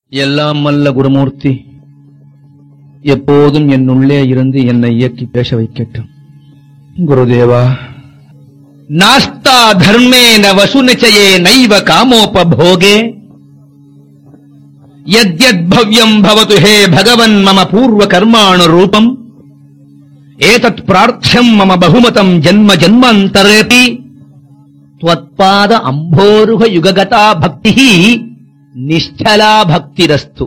எல்லாம் வல்ல குருமூர்த்தி எப்போதும் என் உள்ளே இருந்து என்னை இயக்கி பேச வைக்கட்டும் குருதேவா நாஸ்தா தர்மேன வசுநிச்சயே நைவ காமோபபோகே யத்யத் பவ்யம் பவது ஹே பகவன் மம பூர்வ கர்மாணு ரூபம் ஏதத் பிரார்த்தியம் மம பகுமதம் ஜன்ம ஜன்மாந்தரேபி त्वत्पाद அம்போருக யுககதா பக்தி நிஷ்டலா பக்திரஸ்து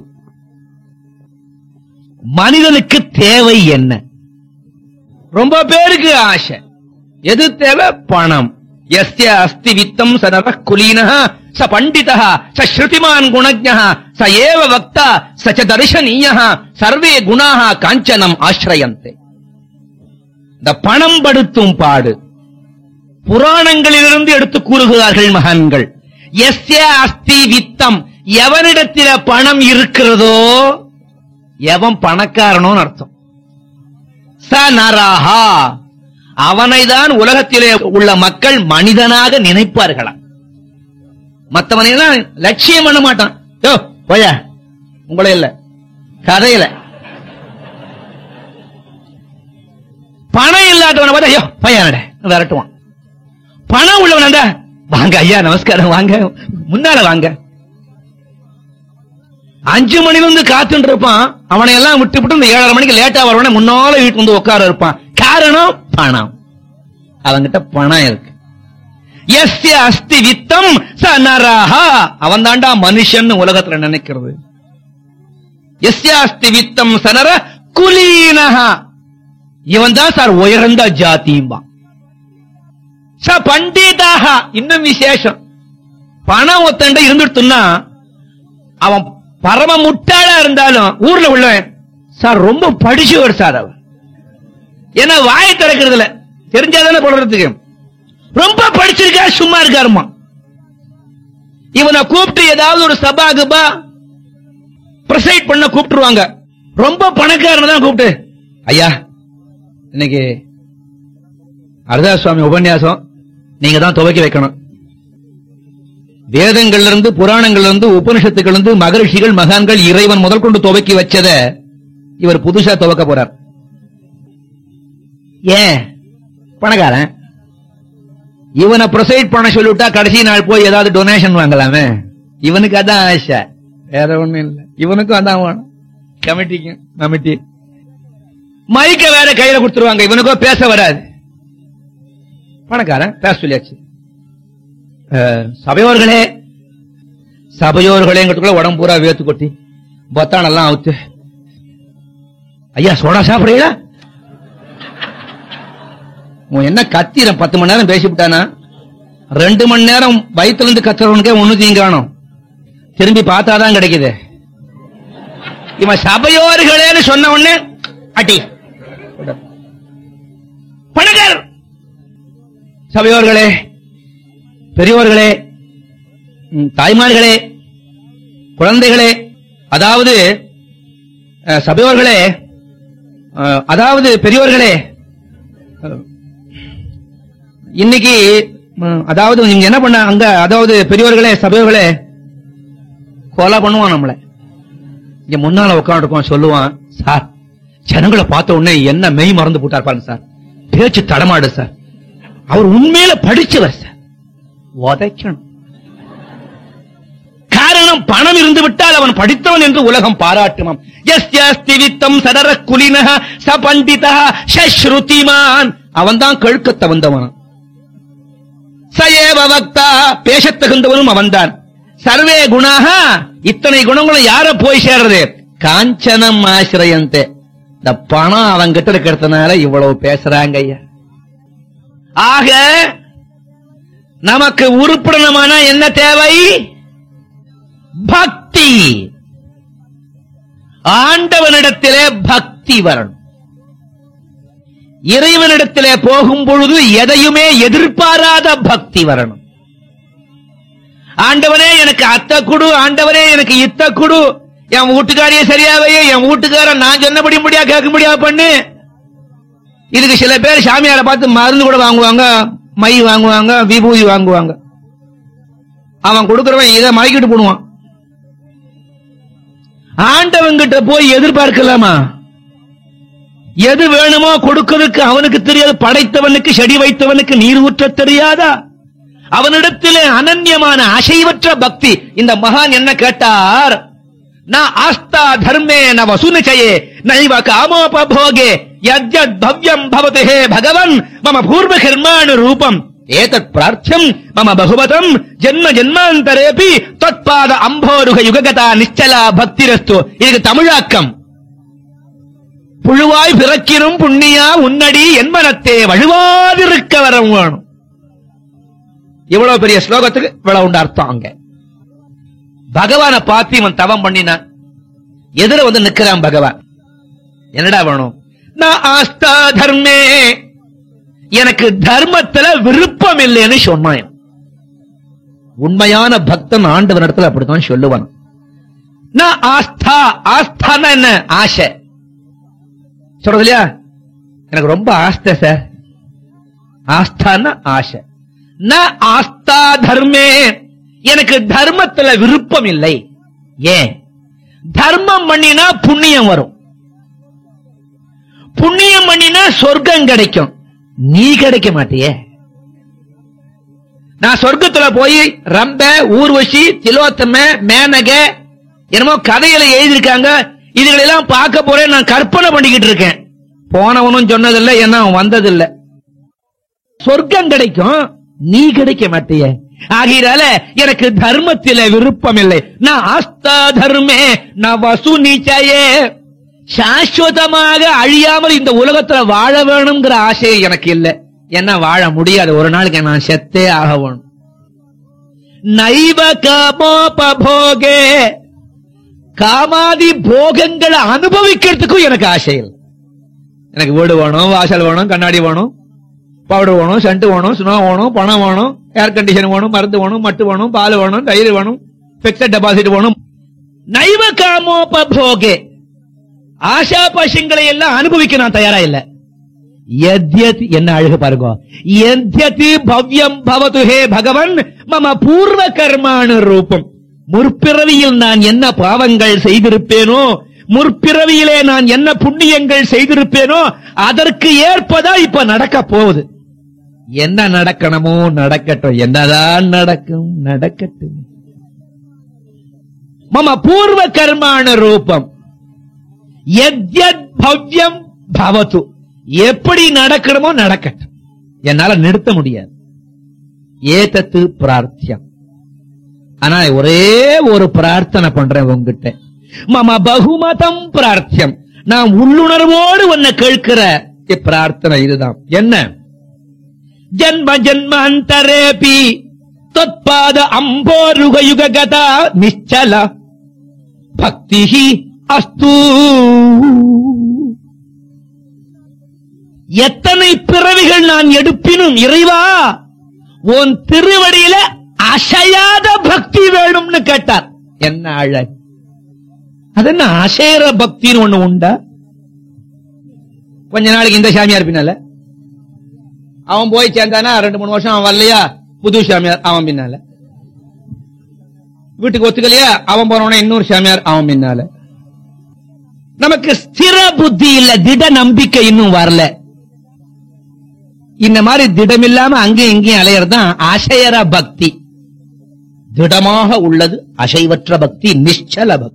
மனிதனுக்கு தேவை என்ன ரொம்ப பேருக்கு ஆசை எது தேவை பணம் எஸ்ய அஸ்தி வித்தம் ச நர குலீன ச பண்டித ச ஸ்ருதிமான் குணஜ ச ஏவ வக்தா ச ச தர்ஷனீய சர்வே குணாக காஞ்சனம் ஆசிரயந்தே இந்த பணம் படுத்தும் பாடு புராணங்களிலிருந்து எடுத்து கூறுகிறார்கள் மகான்கள் எஸ்ய அஸ்தி வித்தம் எவனிடத்தில பணம் இருக்கிறதோ எவன் பணக்காரனோன்னு அர்த்தம் ச நரஹா அவனைதான் உலகத்திலே உள்ள மக்கள் மனிதனாக நினைப்பார்களா மத்தவனை எல்லாம் லட்சியம் பண்ண மாட்டான் யோ போய உங்களே இல்ல கதையில பணம் இல்லாதவனை பார்த்தா ஐயோ பையனட விரட்டுவான் பணம் உள்ளவன் அந்த வாங்க ஐயா நமஸ்காரம் வாங்க முன்னால வாங்க அஞ்சு மணில இருந்து காத்துட்டு இருப்பான் அவனை எல்லாம் விட்டு விட்டு இந்த ஏழரை மணிக்கு லேட்டா வரவனே முன்னால வீட்டு வந்து உட்கார இருப்பான் காரணம் பணம் அவன்கிட்ட பணம் இருக்கு எஸ்ய அஸ்தி வித்தம் ச நரஹா அவன் தாண்டா மனுஷன் உலகத்துல நினைக்கிறது எஸ்ய அஸ்தி வித்தம் சனர குலீனஹா இவன் தான் சார் உயர்ந்த ஜாதியும்பா ச பண்டிதாக இன்னும் விசேஷம் பணம் ஒத்தண்ட இருந்துட்டுன்னா அவன் பரம முட்டாளா இருந்தாலும் ஊர்ல உள்ளவன் சார் ரொம்ப படிச்சவர் சார் அவன் ஏன்னா வாயை திறக்கிறது இல்ல தெரிஞ்சாதானே போடுறதுக்கு ரொம்ப படிச்சிருக்கா சும்மா இருக்காருமா இவனை கூப்பிட்டு ஏதாவது ஒரு சபா கிபா பிரசைட் பண்ண கூப்பிட்டுருவாங்க ரொம்ப பணக்காரனை தான் கூப்பிட்டு ஐயா இன்னைக்கு அர்தா சுவாமி உபன்யாசம் நீங்க தான் துவக்கி வைக்கணும் வேதங்கள்ல இருந்து புராணங்கள்ல இருந்து உபனிஷத்துக்கள் இருந்து மகரிஷிகள் மகான்கள் இறைவன் முதல் கொண்டு துவக்கி வச்சத இவர் புதுசா துவக்க போறார் ஏன் பணக்காரன் இவனை ப்ரொசைட் பண்ண சொல்லிவிட்டா கடைசி நாள் போய் ஏதாவது டொனேஷன் வாங்கலாமே இவனுக்கு அதான் ஆசை வேற ஒண்ணும் இல்ல இவனுக்கும் அதான் வேணும் கமிட்டிக்கும் கமிட்டி மைக்க வேற கையில கொடுத்துருவாங்க இவனுக்கோ பேச வராது பணக்காரன் பேச சொல்லியாச்சு அஹ், சபையோர்களே சபையோர்களேங்கிறதுக்குள்ள உடம்பு பூரா வேத்து கொட்டி பொத்தானெல்லாம் அவுத்து ஐயா சோடா சாப்பிடுறீங்களா உன் என்ன கத்திர பத்து மணி நேரம் பேசிவிட்டானா ரெண்டு மணி நேரம் வயித்துல இருந்து கத்துறவனுக்கே ஒண்ணு தீங்காணும் திரும்பி பார்த்தாதான் கிடைக்குது இவன் சபையோர்களேன்னு சொன்ன உடனே அடி பணக்காரர் சபையோர்களே பெரியோர்களே ம், தாய்மார்களே குழந்தைகளே அதாவது அஹ், சபையோர்களே அஹ், அதாவது பெரியோர்களே அஹ், இன்னைக்கு ம், அதாவது நீங்க என்ன பண்ண அங்க அதாவது பெரியோர்களே சபையோர்களே கொலை பண்ணுவான் நம்மள இங்க முன்னால உட்காந்துருக்கோம் சொல்லுவான் சார் ஜனங்களை பார்த்த உடனே என்ன மெய் மறந்து போட்டார் பாருங்க சார் பேச்சு தடமாடு சார் அவர் உண்மையில படிச்சவர் சார் உதைக்கணும் காரணம் பணம் இருந்து விட்டால் அவன் படித்தவன் என்று உலகம் பாராட்டுமாம் எஸ்ய அஸ்தி வித்தம் சடர குலினஹ ச பண்டிதா ஸ்ருதிமான் அவன் தான் கழுக்க தகுந்தவன் சயேவ வக்தா பேசத் தகுந்தவனும் அவன்தான் சர்வே குணாக இத்தனை குணங்களும் யார போய் சேர்றது காஞ்சனம் ஆசிரியந்தே இந்த பணம் அவன் கிட்ட இருக்கிறதுனால இவ்வளவு பேசுறாங்க ஐயா ஆக நமக்கு உருப்படணுமான என்ன தேவை பக்தி ஆண்டவனிடத்திலே பக்தி வரணும் இறைவனிடத்திலே போகும் பொழுது எதையுமே எதிர்பாராத பக்தி வரணும் ஆண்டவனே எனக்கு அத்தை குடு ஆண்டவனே எனக்கு இத்த குடு என் வீட்டுக்காரியே சரியாவையே என் வீட்டுக்காரன் நான் சொன்னபடி முடியா கேட்க முடியா பண்ணு இதுக்கு சில பேர் சாமியாரை பார்த்து மருந்து கூட வாங்குவாங்க மை வாங்குவாங்க விபூதி வாங்குவாங்க அவன் கொடுக்கறவன் இதை மயக்கிட்டு போடுவான் ஆண்டவங்கிட்ட போய் எதிர்பார்க்கலாமா எது வேணுமோ கொடுக்கிறதுக்கு அவனுக்கு தெரியாது படைத்தவனுக்கு செடி வைத்தவனுக்கு நீர் ஊற்ற தெரியாதா அவனிடத்திலே அனன்யமான அசைவற்ற பக்தி இந்த மகான் என்ன கேட்டார் நான் ஆஸ்தா தர்மே ந வசுனிச்சயே நைவ காமோபோகே யஜ்ஜத் பவ்யம் பவதி ஹே பகவன் மம பூர்வ கர்மாணு ரூபம் ஏதத் பிரார்த்தியம் மம பகுவதம் ஜென்ம ஜென்மாந்தரேபி தொத்பாத அம்போருக யுககதா நிச்சலா பக்திரஸ்து இதுக்கு தமிழாக்கம் புழுவாய் பிறக்கினும் புண்ணியா உன்னடி என்மனத்தே வழுவாதிருக்க வரம் வேணும் இவ்வளவு பெரிய ஸ்லோகத்துக்கு இவ்வளவு உண்டு அர்த்தம் அங்க பகவானை பார்த்து இவன் தவம் பண்ணினான் எதிர வந்து நிக்கிறான் பகவான் என்னடா வேணும் நான் ஆஸ்தா தர்மே எனக்கு தர்மத்துல விருப்பம் இல்லைன்னு சொன்னான் உண்மையான பக்தன் ஆண்டவன் இடத்துல அப்படித்தான் சொல்லுவான் நான் ஆஸ்தா ஆஸ்தான்னா என்ன ஆசை சொல்றது இல்லையா எனக்கு ரொம்ப ஆஸ்தை சார் ஆஸ்தான்னா ஆசை ந ஆஸ்தா தர்மே எனக்கு தர்மத்துல விருப்பம் இல்லை ஏன் தர்மம் பண்ணினா புண்ணியம் வரும் புண்ணியம் பண்ணினா சொர்க்கம் கிடைக்கும் நீ கிடைக்க மாட்டியே நான் சொர்க்கத்துல போய் ரம்ப ஊர்வசி திலோத்தம மேனக என்னமோ கதையில எழுதியிருக்காங்க இதுகளெல்லாம் பார்க்க போறேன் நான் கற்பனை பண்ணிக்கிட்டு இருக்கேன் போனவனும் சொன்னதில்லை என்ன அவன் வந்ததில்லை சொர்க்கம் கிடைக்கும் நீ கிடைக்க மாட்டிய ஆகையால எனக்கு தர்மத்தில விருப்பம் இல்லை நான் ஆஸ்தா தர்மே நான் வசு நீச்சையே சாஸ்வதமாக அழியாமல் இந்த உலகத்துல வாழ வேணுங்கிற ஆசை எனக்கு இல்லை என்ன வாழ முடியாது ஒரு நாளைக்கு நான் செத்தே ஆக வேணும் நைவ காமோபோகே காமாதி போகங்களை அனுபவிக்கிறதுக்கும் எனக்கு ஆசை இல்லை எனக்கு வீடு வேணும் வாசல் வேணும் கண்ணாடி வேணும் பவுடர் வேணும் சென்ட் வேணும் ஸ்னோ வேணும் பணம் வேணும் ஏர் கண்டிஷன் வேணும் மருந்து வேணும் மட்டு வேணும் பால் வேணும் தயிர் வேணும் பிக்சட் டெபாசிட் வேணும் நைவ காமோபோகே ஆசா பசங்களை எல்லாம் அனுபவிக்க நான் தயாரா இல்ல எத்யத் என்ன அழகு பாருங்க எத்யத் பவ்யம் பவது ஹே பகவன் மம பூர்வ கர்மானு ரூபம் முற்பிறவியில் நான் என்ன பாவங்கள் செய்திருப்பேனோ முற்பிறவியிலே நான் என்ன புண்ணியங்கள் செய்திருப்பேனோ அதற்கு ஏற்பதா இப்ப நடக்க போகுது என்ன நடக்கணுமோ நடக்கட்டும் என்னதான் நடக்கும் நடக்கட்டும் மம பூர்வ கர்மான ரூபம் எத்யத் பவ்யம் பவது எப்படி நடக்கணுமோ நடக்கட்டும் என்னால நிறுத்த முடியாது ஏதத்து பிரார்த்தியம் ஆனா ஒரே ஒரு பிரார்த்தனை பண்றேன் உங்ககிட்ட மம பகுமதம் பிரார்த்தியம் நான் உள்ளுணர்வோடு உன்னை கேட்கிற பிரார்த்தனை இதுதான் என்ன ஜன்ம ஜன்மாந்தரேபி தொத்பாத அம்போருக யுககதா நிச்சல பக்தி அஸ்து எத்தனை பிறவிகள் நான் எடுப்பினும் இறைவா உன் திருவடியில அசையாத பக்தி வேணும்னு கேட்டார் என்ன அழகு அது என்ன அசைற பக்தின்னு ஒண்ணு உண்டா கொஞ்ச நாளைக்கு இந்த சாமியார் பின்னால அவன் போய் சேர்ந்தானா ரெண்டு மூணு வருஷம் அவன் வரலையா புது சாமியார் அவன் பின்னால வீட்டுக்கு ஒத்துக்கலையா அவன் போனவன இன்னொரு சாமியார் அவன் பின்னால நமக்கு ஸ்திர புத்தி இல்ல திட நம்பிக்கை இன்னும் வரல இந்த மாதிரி திடம் இல்லாம அங்கேயும் இங்கேயும் அலையறதுதான் அசையற பக்தி திடமாக உள்ளது அசைவற்ற பக்தி நிശ്ചல பக்தி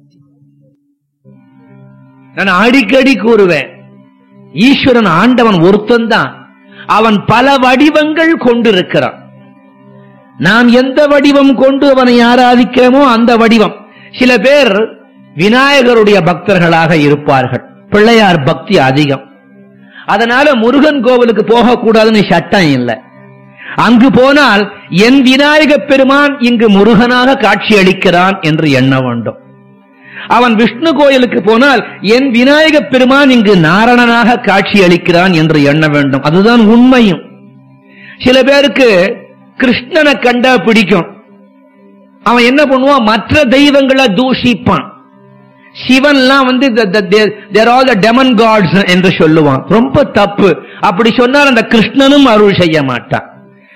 நான் அடிக்கடி கூறுவேன் ஈஸ்வரன் ஆண்டவன் ஒருத்தன் தான் அவன் பல வடிவங்கள் கொண்டிருக்கிறான் நாம் எந்த வடிவம் கொண்டு அவனை ஆராதிக்கிறோமோ அந்த வடிவம் சில பேர் விநாயகருடைய பக்தர்களாக இருப்பார்கள் பிள்ளையார் பக்தி அதிகம் அதனால முருகன் கோவிலுக்கு போகக்கூடாதுன்னு சட்டம் இல்லை அங்கு போனால் என் விநாயக பெருமான் இங்கு முருகனாக காட்சி அளிக்கிறான் என்று எண்ண வேண்டும் அவன் விஷ்ணு கோயிலுக்கு போனால் என் விநாயக பெருமான் இங்கு நாரணனாக காட்சி அளிக்கிறான் என்று எண்ண வேண்டும் அதுதான் உண்மையும் சில பேருக்கு கிருஷ்ணனை கண்டா பிடிக்கும் அவன் என்ன பண்ணுவான் மற்ற தெய்வங்களை தூஷிப்பான் சிவன்லாம் வந்து they're all the demon gods என்று சொல்லுவான் ரொம்ப தப்பு அப்படி சொன்னால் அந்த கிருஷ்ணனும் அருள் செய்ய மாட்டான்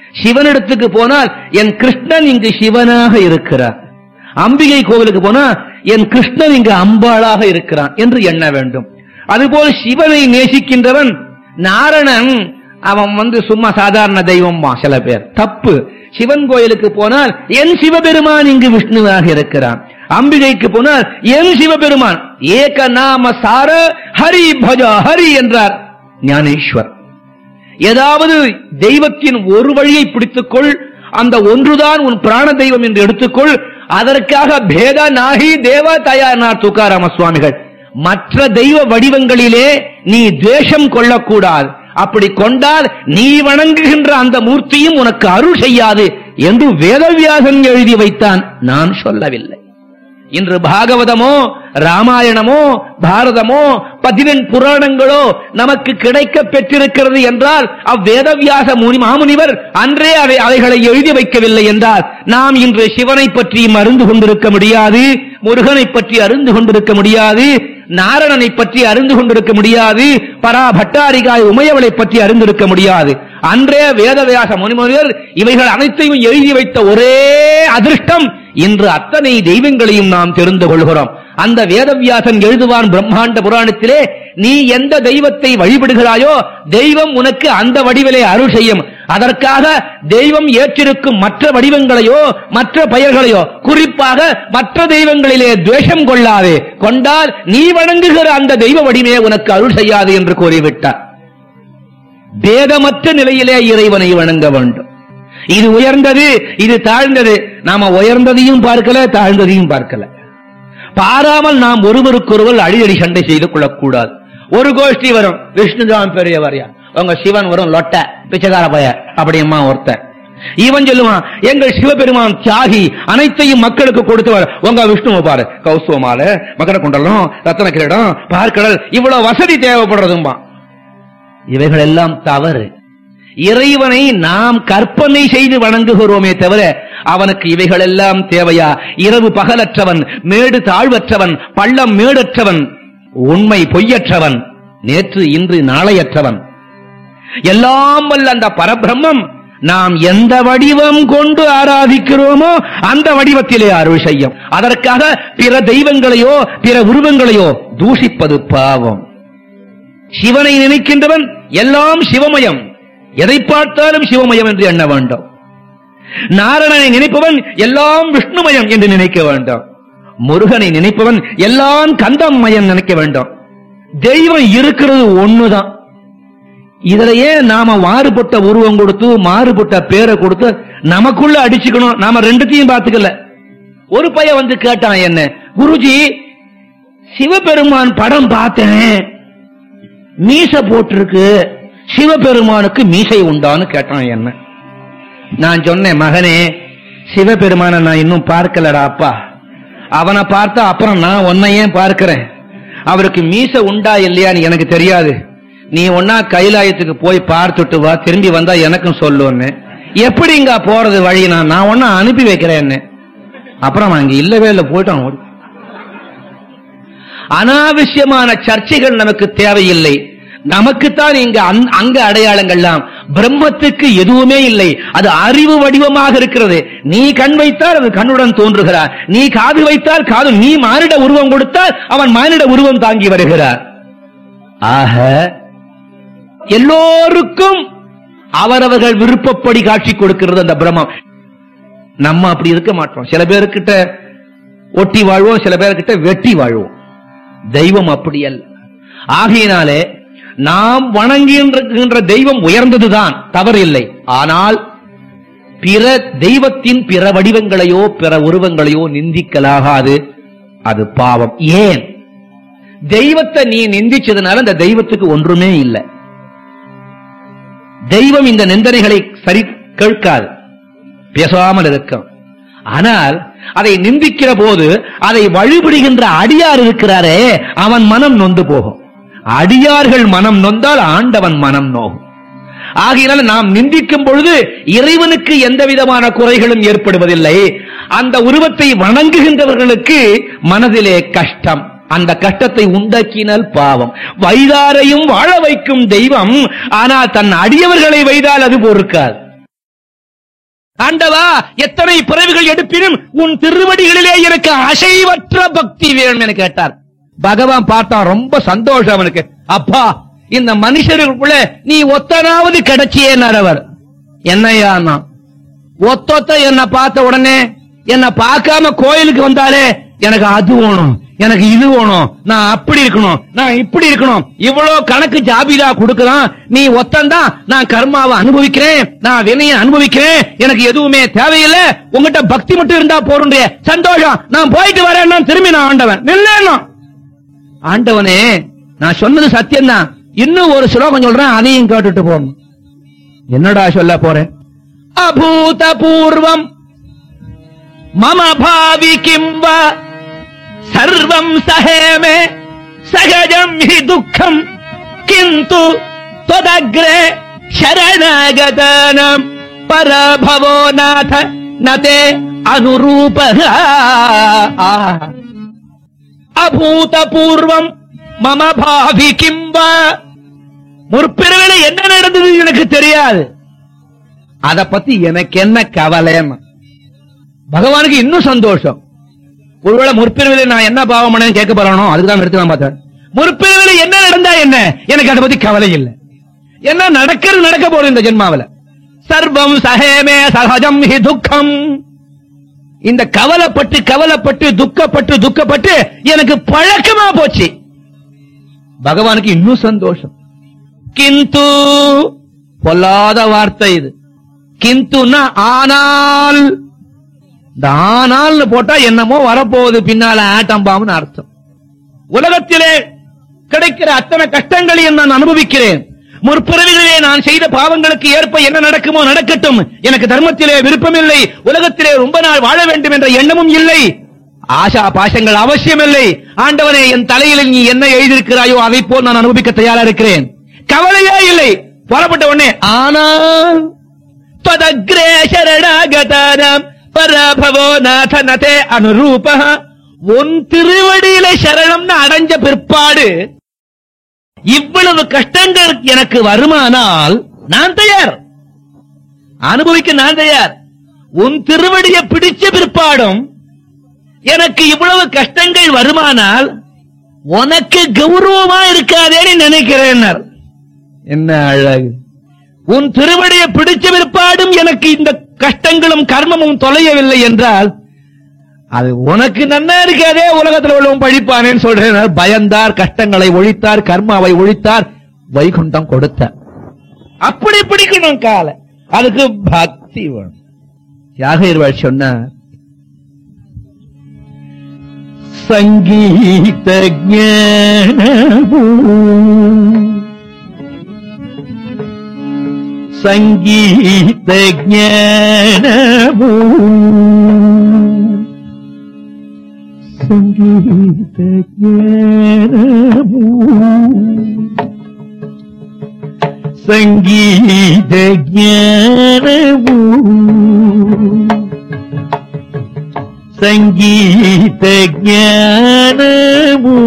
சிவனிடத்துக்கு போனால் என் கிருஷ்ணன் இங்கு சிவனாக இருக்கிறார் அம்பிகை கோவிலுக்கு போனா என் கிருஷ்ணன் இங்கு அம்பாளாக இருக்கிறான் என்று எண்ண வேண்டும் அதுபோல் சிவனை நேசிக்கின்றவன் நாரணன் அவன் வந்து சும்மா சாதாரண தெய்வம்மா சில பேர் தப்பு சிவன் கோயிலுக்கு போனால் என் சிவபெருமான் இங்கு விஷ்ணுவாக இருக்கிறான் அம்பிகைக்கு போனால் என் சிவபெருமான் ஏக நாம சார ஹரி பஜ ஹரி என்றார் ஞானேஸ்வர் ஏதாவது தெய்வத்தின் ஒரு வழியை பிடித்துக்கொள் அந்த ஒன்றுதான் உன் பிராண தெய்வம் என்று எடுத்துக்கொள் அதற்காக பேத நாகி தேவ தயார் துக்காராம சுவாமிகள் மற்ற தெய்வ வடிவங்களிலே நீ துவேஷம் கொள்ளக்கூடாது அப்படி கொண்டால் நீ வணங்குகின்ற அந்த மூர்த்தியும் உனக்கு அருள் செய்யாது என்று வேதவியாசன் எழுதி வைத்தான் நான் சொல்லவில்லை இன்று பாகவதமோ ராமாயணமோ பாரதமோ பதினெண் புராணங்களோ நமக்கு கிடைக்க பெற்றிருக்கிறது என்றால் அவ்வேதவியாச முனி மாமுனிவர் அன்றே அதை அவைகளை எழுதி வைக்கவில்லை என்றால் நாம் இன்று சிவனை பற்றியும் அறிந்து கொண்டிருக்க முடியாது முருகனை பற்றி அறிந்து கொண்டிருக்க முடியாது நாரணனை பற்றி அறிந்து கொண்டிருக்க முடியாது பரா பட்டாரிகாய் உமையவளை பற்றி அறிந்திருக்க முடியாது அன்றே வேதவியாச முனிமுனிவர் இவைகள் அனைத்தையும் எழுதி வைத்த ஒரே அதிர்ஷ்டம் இன்று அத்தனை தெய்வங்களையும் நாம் தெரிந்து கொள்கிறோம் அந்த வேதவியாசன் எழுதுவான் பிரம்மாண்ட புராணத்திலே நீ எந்த தெய்வத்தை வழிபடுகிறாயோ தெய்வம் உனக்கு அந்த வடிவிலே அருள் செய்யும் அதற்காக தெய்வம் ஏற்றிருக்கும் மற்ற வடிவங்களையோ மற்ற பெயர்களையோ குறிப்பாக மற்ற தெய்வங்களிலே துவேஷம் கொள்ளாதே கொண்டால் நீ வணங்குகிற அந்த தெய்வ வடிவே உனக்கு அருள் செய்யாது என்று கூறிவிட்டார் பேதமற்ற நிலையிலே இறைவனை வணங்க வேண்டும் இது உயர்ந்தது இது தாழ்ந்தது நாம உயர்ந்ததையும் பார்க்கல தாழ்ந்ததையும் பார்க்கல பாராமல் நாம் ஒருவருக்கொருவர் அடிதடி சண்டை செய்து கொள்ளக்கூடாது ஒரு கோஷ்டி வரும் விஷ்ணுதான் பெரியவரையா உங்க சிவன் வரும் லொட்ட பிச்சைக்கார பய அப்படியம்மா ஒருத்தன் இவன் சொல்லுவான் எங்கள் சிவபெருமான் தியாகி அனைத்தையும் மக்களுக்கு கொடுத்தவர் உங்க விஷ்ணுவை பாரு கௌசுவமால மகர குண்டலம் ரத்தன கிரீடம் பார்க்கடல் இவ்வளவு வசதி தேவைப்படுறதும்பா இவைகள் எல்லாம் தவறு இறைவனை நாம் கற்பனை செய்து வணங்குகிறோமே தவிர அவனுக்கு இவைகள் எல்லாம் தேவையா இரவு பகலற்றவன் மேடு தாழ்வற்றவன் பள்ளம் மேடற்றவன் உண்மை பொய்யற்றவன் நேற்று இன்று நாளையற்றவன் எல்லாம் வல்ல அந்த பரபிரம்மம் நாம் எந்த வடிவம் கொண்டு ஆராதிக்கிறோமோ அந்த வடிவத்திலே அருள் செய்யும் அதற்காக பிற தெய்வங்களையோ பிற உருவங்களையோ தூஷிப்பது பாவம் சிவனை நினைக்கின்றவன் எல்லாம் சிவமயம் எதை பார்த்தாலும் சிவமயம் என்று எண்ண வேண்டும் நாரணனை நினைப்பவன் எல்லாம் விஷ்ணுமயம் என்று நினைக்க வேண்டும் முருகனை நினைப்பவன் எல்லாம் கந்தமயம் நினைக்க வேண்டும் தெய்வம் இருக்கிறது ஒண்ணுதான் இதுலயே நாம மாறுபட்ட உருவம் கொடுத்து மாறுபட்ட பேரை கொடுத்து நமக்குள்ள அடிச்சுக்கணும் நாம ரெண்டுத்தையும் பார்த்துக்கல ஒரு பையன் வந்து கேட்டான் என்ன குருஜி சிவபெருமான் படம் பார்த்தேன் மீச போட்டிருக்கு சிவபெருமானுக்கு மீசை உண்டான்னு கேட்டான் என்ன நான் சொன்னேன் மகனே சிவபெருமானை நான் இன்னும் பார்க்கலடா அப்பா அவனை பார்த்தா அப்புறம் நான் உன்னையே பார்க்கிறேன் அவருக்கு மீச உண்டா இல்லையான்னு எனக்கு தெரியாது நீ ஒன்னா கைலாயத்துக்கு போய் பார்த்துட்டு வா திரும்பி வந்தா எனக்கும் சொல்லுன்னு எப்படிங்க போறது வழி நான் நான் ஒன்னா அனுப்பி வைக்கிறேன்னு அப்புறம் அங்க இல்லவே இல்லை போயிட்டான் ஓடி அனாவசியமான சர்ச்சைகள் நமக்கு தேவையில்லை நமக்குத்தான் இங்க அந்த- அங்க அடையாளங்கள்லாம் பிரம்மத்துக்கு எதுவுமே இல்லை அது அறிவு வடிவமாக இருக்கிறது நீ கண் வைத்தால் அது கண்ணுடன் தோன்றுகிறார் நீ காது வைத்தால் காது நீ மானிட உருவம் கொடுத்தால் அவன் மானிட உருவம் தாங்கி வருகிறார் ஆக எல்லோருக்கும் அவரவர்கள் விருப்பப்படி காட்சி கொடுக்கிறது அந்த பிரம்மம் நம்ம அப்படி இருக்க மாட்டோம் சில பேர்கிட்ட ஒட்டி வாழ்வோம் சில பேர்கிட்ட வெட்டி வாழ்வோம் தெய்வம் அப்படி அல்ல ஆகையினாலே நாம் வணங்குகின்ற தெய்வம் உயர்ந்ததுதான் தவறில்லை ஆனால் பிற தெய்வத்தின் பிற வடிவங்களையோ பிற உருவங்களையோ நிந்திக்கலாகாது அது பாவம் ஏன் தெய்வத்தை நீ நிந்திச்சதுனால அந்த தெய்வத்துக்கு ஒன்றுமே இல்லை தெய்வம் இந்த நிந்தனைகளை சரி கேட்காது பேசாமல் இருக்கும் ஆனால் அதை நிந்திக்கிற போது அதை வழிபடுகின்ற அடியார் இருக்கிறாரே அவன் மனம் நொந்து போகும் அடியார்கள் மனம் நொந்தால் ஆண்டவன் மனம் நோகும் ஆகையினால் நாம் நிந்திக்கும் பொழுது இறைவனுக்கு எந்த விதமான குறைகளும் ஏற்படுவதில்லை அந்த உருவத்தை வணங்குகின்றவர்களுக்கு மனதிலே கஷ்டம் அந்த கஷ்டத்தை உண்டாக்கினால் பாவம் வைதாரையும் வாழ வைக்கும் தெய்வம் ஆனால் தன் அடியவர்களை வைதால் அது பொறுக்காது ஆண்டவா எத்தனை பிறவிகள் எடுப்பினும் உன் திருவடிகளிலே எனக்கு அசைவற்ற பக்தி வேணும் என கேட்டார் பகவான் பார்த்தா ரொம்ப சந்தோஷம் அவனுக்கு அப்பா இந்த மனுஷருக்குள்ள நீ ஒத்தனாவது கிடைச்சியேன்னார் அவர் என்னையா நான் ஒத்தொத்த என்ன பார்த்த உடனே என்ன பார்க்காம கோயிலுக்கு வந்தாலே எனக்கு அது வேணும் எனக்கு இது வேணும் நான் அப்படி இருக்கணும் நான் இப்படி இருக்கணும் இவ்வளவு கணக்கு ஜாபிதா கொடுக்கலாம் நீ ஒத்தந்தான் நான் கர்மாவை அனுபவிக்கிறேன் நான் வினையை அனுபவிக்கிறேன் எனக்கு எதுவுமே தேவையில்லை உங்ககிட்ட பக்தி மட்டும் இருந்தா போறேன் சந்தோஷம் நான் போயிட்டு வரேன் திரும்பி நான் ஆண்டவன் நில்லேன்னா ஆண்டவனே நான் சொன்னது சத்தியம்தான் இன்னும் ஒரு ஸ்லோகம் சொல்றேன் அதையும் கேட்டுட்டு போகணும் என்னடா சொல்ல போறேன் அபூதபூர்வம் மம பாவி கிம்ப சர்வம் சஹேமே சகஜம் ஹி துக்கம் கிந்து त्वदग्रे शरणागतानाम् परभवो नाथ न ते अनुरूपः அபூதபூர்வம் மம பாவி கிம்பா முற்பிறவில என்ன நடந்தது எனக்கு தெரியாது அத பத்தி எனக்கு என்ன கவலைன்னு பகவானுக்கு இன்னும் சந்தோஷம் ஒருவேளை முற்பிறவில நான் என்ன பாவம் பண்ணேன்னு கேட்க போறானோ அதுக்குதான் நிறுத்தலாம் பார்த்தேன் முற்பிறவில என்ன நடந்தா என்ன எனக்கு அதை பத்தி கவலை இல்லை என்ன நடக்கிறது நடக்க போறது இந்த ஜென்மாவில சர்வம் சஹேமே சகஜம் ஹி துக்கம் இந்த கவலைப்பட்டு கவலைப்பட்டு துக்கப்பட்டு துக்கப்பட்டு எனக்கு பழக்கமா போச்சு பகவானுக்கு இன்னும் சந்தோஷம் கிந்து பொல்லாத வார்த்தை இது கிந்துன்னா ஆனால் இந்த ஆனால்னு போட்டா என்னமோ வரப்போகுது பின்னால ஆட்டம் பாம்புன்னு அர்த்தம் உலகத்திலே கிடைக்கிற அத்தனை கஷ்டங்களையும் நான் அனுபவிக்கிறேன் முற்பிறவிகளிலே நான் செய்த பாவங்களுக்கு ஏற்ப என்ன நடக்குமோ நடக்கட்டும் எனக்கு தர்மத்திலே விருப்பமில்லை உலகத்திலே ரொம்ப நாள் வாழ வேண்டும் என்ற எண்ணமும் இல்லை ஆசா பாசங்கள் அவசியமில்லை ஆண்டவனே என் தலையில் நீ என்ன எழுதியிருக்கிறாயோ அதை போல் நான் அனுபவிக்க தயாரா இருக்கிறேன் கவலையே இல்லை புறப்பட்ட உடனே ஆனால் பதக்ரே சரணாகதானம் பரபவோ நாதனதே அனுரூப உன் திருவடியில சரணம்னு அடைஞ்ச பிற்பாடு இவ்வளவு கஷ்டங்கள் எனக்கு வருமானால் நான் தயார் அனுபவிக்க நான் தயார் உன் திருவடியை பிடிச்ச பிற்பாடும் எனக்கு இவ்வளவு கஷ்டங்கள் வருமானால் உனக்கு கௌரவமா இருக்காதேன்னு நினைக்கிறேன் என்ன அழகு உன் திருவடியை பிடிச்ச பிற்பாடும் எனக்கு இந்த கஷ்டங்களும் கர்மமும் தொலையவில்லை என்றால் அது உனக்கு நன்னா இருக்காதே உலகத்தில் உள்ளவன் பழிப்பானேன்னு சொல்றேன் பயந்தார் கஷ்டங்களை ஒழித்தார் கர்மாவை ஒழித்தார் வைகுண்டம் கொடுத்தார் அப்படி பிடிக்கணும் காலை அதுக்கு பக்தி வேணும் தியாகர்வாள் சொன்னார் சங்கீத ஞானமோ சங்கீத ஞானமோ சங்கீத ஞானமோ சங்கீத ஞானமோ சங்கீத ஞானமோ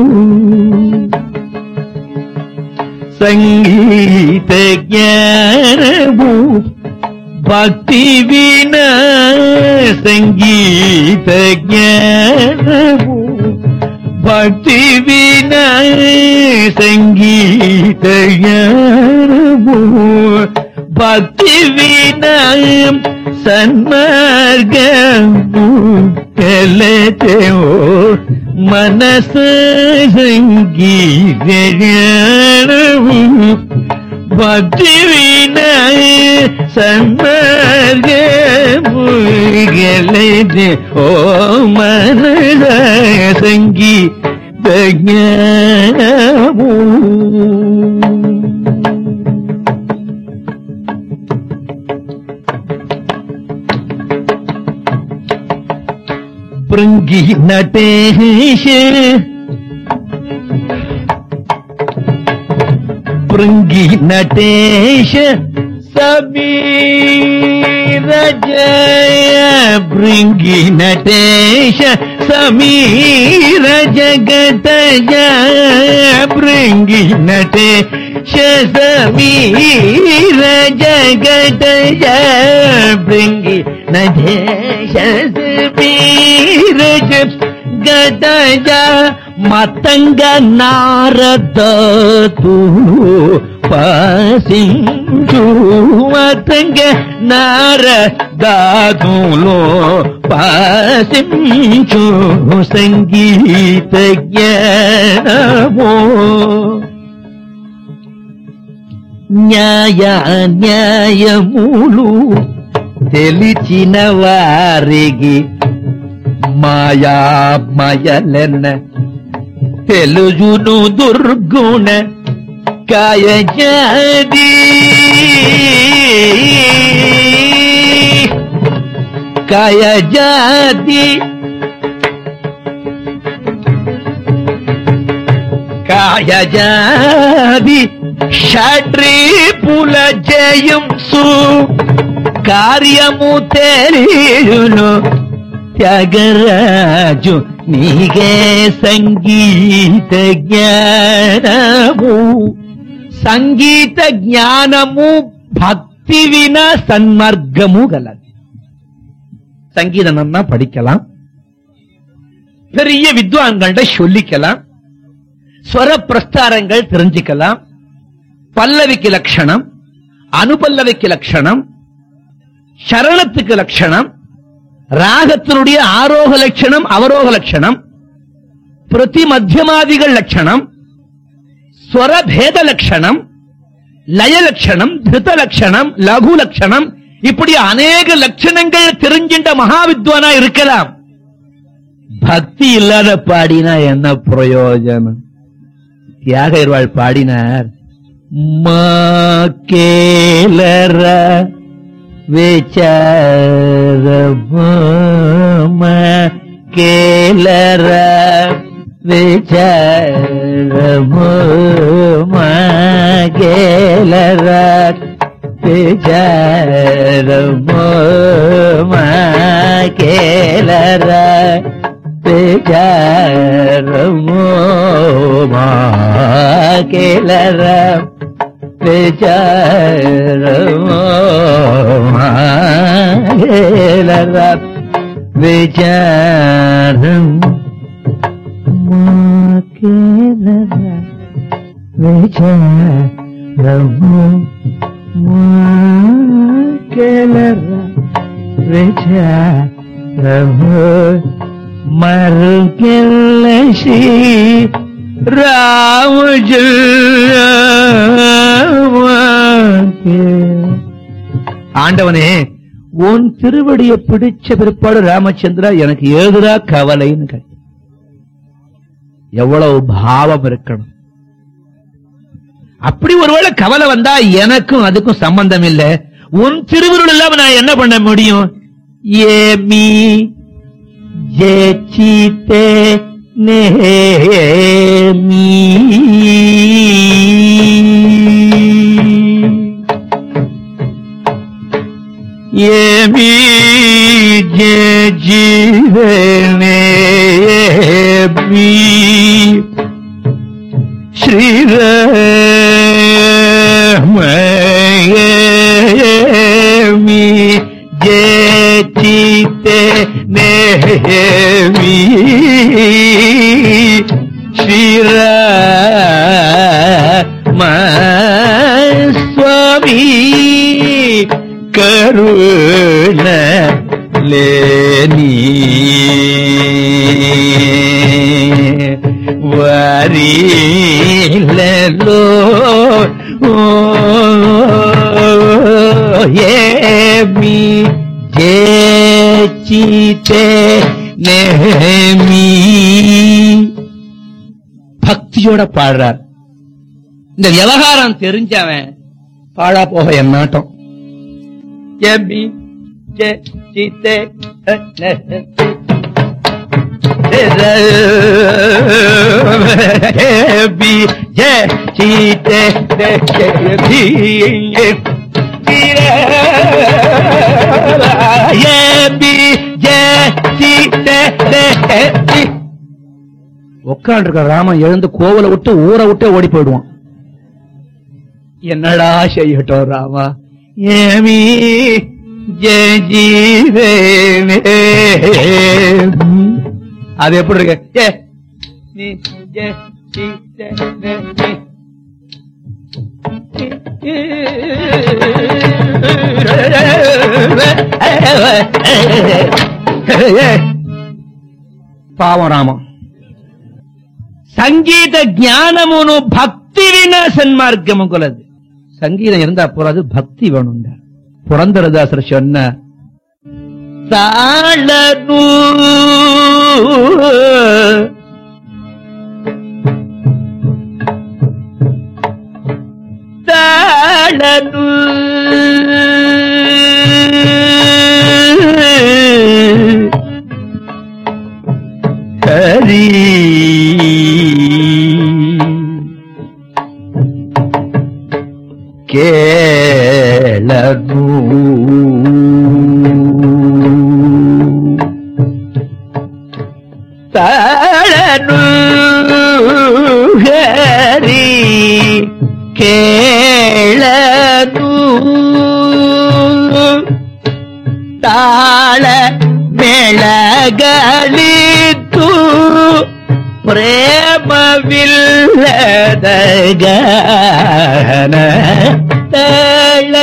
ಸಂಗೀತ ಜ್ಞಾನವು ಭಕ್ತಿ ವಿನ ಸಂಗೀತ ಜ್ಞಾನವು ಭಕ್ತಿ ವಿನ ಸಂಗೀತ ಜ್ಞಾನವು ಭಕ್ತಿ ವಿನ ಸನ್ಮಾರ್ಗವು ಕಲತೆಯೋ ಮನಸ ಸಂಗೀತ ಜ್ಞಾನವು ಭಕ್ತಿ ವಿನ ಸನ್ಮಾರ್ಗವು ಗೆಲತೆ ಓ ಮನಸ ಸಂಗೀತ ಜ್ಞಾನವು ಭೃಂಗಿ ನಟೇಶ ಭೃಂಗಿ ನಟೇಶ ಸಮೀರ ಜಯ ಭೃಂಗಿ ನಟೇಶ ಸಮೀರ ಜಗತ ಜಯ ಭೃಂಗಿ ನಟೇಶ ಸಮೀರ ಜಗತ ಜಯ ಭೃಂಗಿ நஜேஷீரஜ ಗದಜ ಮತಂಗ ನಾರದ ಪಾಸಿಂಚು ಮತಂಗ ನಾರದಾದುಲೋ ಪಾಸಿಂಚು ಸಂಗೀತ ಜ್ಞಾನವೋ న్యాయ న్యాయములు తెలిచిన వారికి మాయా మయలెన్న తెలుజును దుర్గుణ కాయజాది కాయజాది కాయజాది షడ్రీ పుల జయంసు కార్యము తెలియును త్యాగరాజు నీగే సంగీత జ్ఞానము సంగీత జ్ఞానము பக்தி வின சன்மார்க்கமும் கலது சங்கீதம் நன்னா படிக்கலாம் பெரிய வித்வான்கள்ட்ட சொல்லிக்கலாம் ஸ்வர பிரஸ்தாரங்கள் தெரிஞ்சுக்கலாம் பல்லவிக்கு லட்சணம் அனுபல்லவிக்கு லட்சணம் சரணத்துக்கு லட்சணம் ராகத்தினுடைய ஆரோக லட்சணம் அவரோக லட்சணம் பிரதி மத்தியமாதிகள் லட்சணம் ஸ்வரபேத லட்சணம் லய லட்சணம் திருத லட்சணம் லகு லட்சணம் இப்படி அநேக லட்சணங்கள் தெரிஞ்சின்ற மகாவித்வானா இருக்கலாம் பக்தி இல்லாத பாடினா என்ன பிரயோஜனம் தியாக இருவாள் பாடினார் மாக்கேலர விசாரம கேலர விசாரம கேலர விசாரம கேலர விசாரம கேலர விசாரம் விசாரம் விசாரம் விசாரம் மறுக்கெல்ல ஸ்ரீ ராமஜல் ஆண்டவனே உன் திருவடியை பிடிச்ச பிற்பாடு ராமச்சந்திரா எனக்கு ஏதுரா கவலைன்னு கேட்ட எவ்வளவு பாவம் இருக்கணும் அப்படி ஒருவேளை கவலை வந்தா எனக்கும் அதுக்கும் சம்பந்தம் இல்ல உன் திருவுருள் இல்லாம நான் என்ன பண்ண முடியும் ஏமி ஜெச்சித்தே நேமி ఏమి జీవనేమి శ్రీరమేమి జేచితే నేమి శ్రీరామ స్వామి కరుణ లేని వారిలో ఏమి చేచితే నేమి பக்தியோட பாடுறார் இந்த விவகாரம் தெரிஞ்சவன் பாழா போக என் நாட்டம் எபி ஜெ சித்தே எபி ஜெ சித்தே எபி ஜெ சித்தே உட்காண்டிருக்க ராமன் எழுந்து கோவலை விட்டு ஊரை விட்டு ஓடி போயிடுவான் என்னடா செய்யட்டும் ராமா ஏமி ஜெஜீரேனே. அது எப்படி இருக்கு ஏ நீ ஜெ சி ஜெ நே, நீ. పావం రామం సంగీత జ్ఞానమును భక్తి విన సన్మార్గము కొలదు சங்கீதம் இருந்தா போறாது பக்தி வேணும்டா புரந்தரதாசர் சொன்ன தாழனு தாழனு ஹரி ಕೇಳನು ತಾಳನು ಹರಿ ಕೇಳನು ತಾಳ ಬೆಳಗಳಿತು ಪ್ರೇಮವಿಲ್ಲದ ಗಾನ ತಾಳ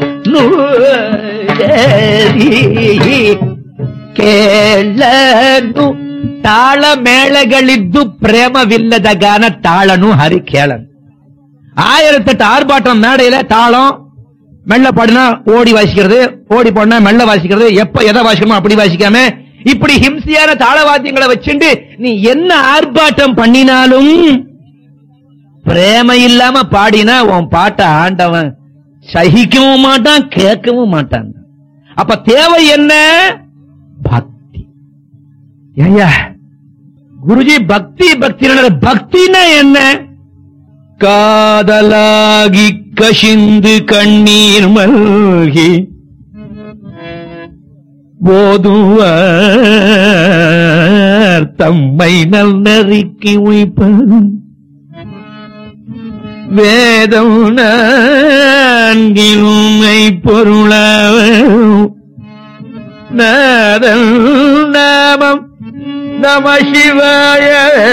ಕೇಳನು ತಾಳ ಮೇಳಗಳಿದ್ದು ಪ್ರೇಮವಿಲ್ಲದ ಗಾನ ತಾಳನು ಹರಿ ಕೇಳನು ஆயிரத்தெட்டு ஆர்ப்பாட்டம் மேடையில தாளம் மெல்ல பாடினா ஓடி வாசிக்கிறது ஓடி பாடினா மெல்ல வாசிக்கிறது எப்ப எதை வாசிக்கணுமோ அப்படி வாசிக்காம இப்படி ஹிம்சையான தாளவாத்தியங்களை வச்சுண்டு நீ என்ன ஆர்ப்பாட்டம் பண்ணினாலும் பிரேம இல்லாம பாடினா உன் பாட்டை ஆண்டவன் சகிக்கவும் மாட்டான் கேட்கவும் மாட்டான் அப்ப தேவை என்ன பக்தி ஐயா குருஜி பக்தி பக்தி பக்தினா என்ன காதலாகி கசிந்து கண்ணீர் மல்கி போதுவார் தம்மை நல்லறிக்கி உய்ப்பதும் வேதம் நான்கிலுமை பொருளாவும் நாதன் நாமம் நம சிவாய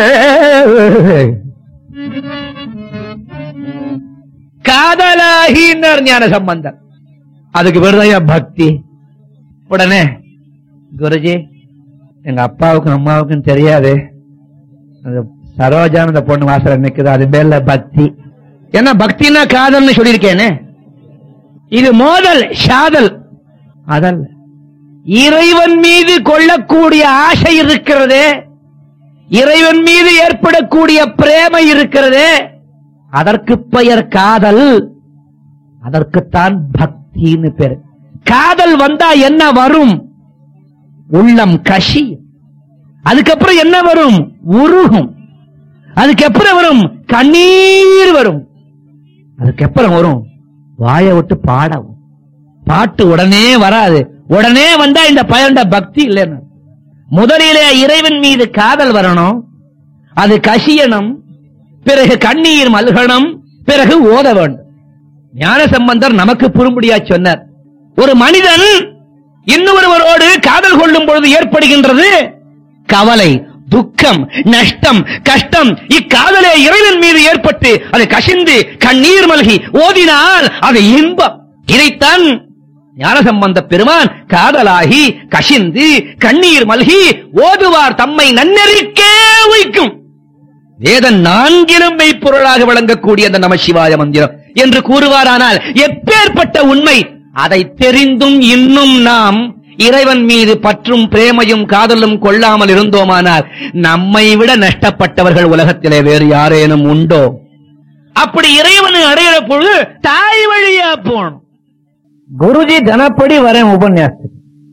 காதலாகினார் ஞான சம்பந்தம் அதுக்கு விருதையா பக்தி உடனே குருஜி எங்க அப்பாவுக்கும் அம்மாவுக்கும் தெரியாது அந்த சரோஜான அந்த பொண்ணு வாசல நிக்குது அது பேர்ல பக்தி என்ன பக்தினா காதல்னு சொல்லியிருக்கேனே இது மோதல் சாதல் அதல்ல இறைவன் மீது கொள்ளக்கூடிய ஆசை இருக்கிறதே இறைவன் மீது ஏற்படக்கூடிய பிரேமை இருக்கிறதே அதற்கு பெயர் காதல் அதற்குத்தான் பக்தின்னு பேர் காதல் வந்தா என்ன வரும் உள்ளம் கஷி அதுக்கப்புறம் என்ன வரும் உருகும் அதுக்கப்புறம் வரும் கண்ணீர் வரும் அதுக்கப்புறம் வரும் வாயை விட்டு பாடவும் பாட்டு உடனே வராது உடனே வந்தா இந்த பயண்ட பக்தி இல்லைன்னு முதலிலே இறைவன் மீது காதல் வரணும் அது கசியணும் பிறகு கண்ணீர் மல்கணும் பிறகு ஓத வேண்டும் ஞான சம்பந்தர் நமக்கு புரிம்படியா சொன்னார் ஒரு மனிதன் இன்னொருவரோடு காதல் கொள்ளும் பொழுது ஏற்படுகின்றது கவலை துக்கம் நஷ்டம் கஷ்டம் இக்காதலே இறைவன் மீது ஏற்பட்டு அது கசிந்து கண்ணீர் மல்கி ஓதினால் அது இன்பம் இதைத்தான் ஞானசம்பந்த பெருமான் காதலாகி கசிந்து கண்ணீர் மல்கி ஓதுவார் தம்மை நன்னெறிக்கே வைக்கும் வேதன் நான்கிலும் மெய்ப்பொருளாக விளங்கக்கூடிய அந்த நமசிவாய மந்திரம் என்று கூறுவாரானால் எப்பேற்பட்ட உண்மை அதை தெரிந்தும் இன்னும் நாம் இறைவன் மீது பற்றும் பிரேமையும் காதலும் கொள்ளாமல் இருந்தோமானால் நம்மை விட நஷ்டப்பட்டவர்கள் உலகத்திலே வேறு யாரேனும் உண்டோ அப்படி இறைவனை அடையிற பொழுது தாய் வழியா போகணும் குருஜி தனப்படி வரேன் உபன்யாசம்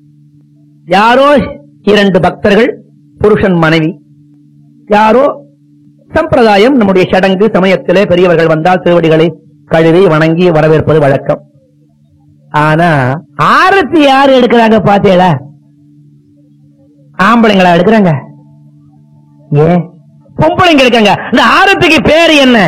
யாரோ இரண்டு பக்தர்கள் புருஷன் மனைவி யாரோ சம்பிரதாயம் நம்முடைய சடங்கு சமயத்திலே பெரியவர்கள் வந்தால் திருவடிகளை கழுவி வணங்கி வரவேற்பது வழக்கம் ஆனா ஆரத்தி யாரு எடுக்கிறாங்க பாத்தீங்களா ஆம்பளைங்களா எடுக்கிறாங்க ஏன் பொம்பளைங்க இருக்காங்க இந்த ஆரத்திக்கு பேர் என்ன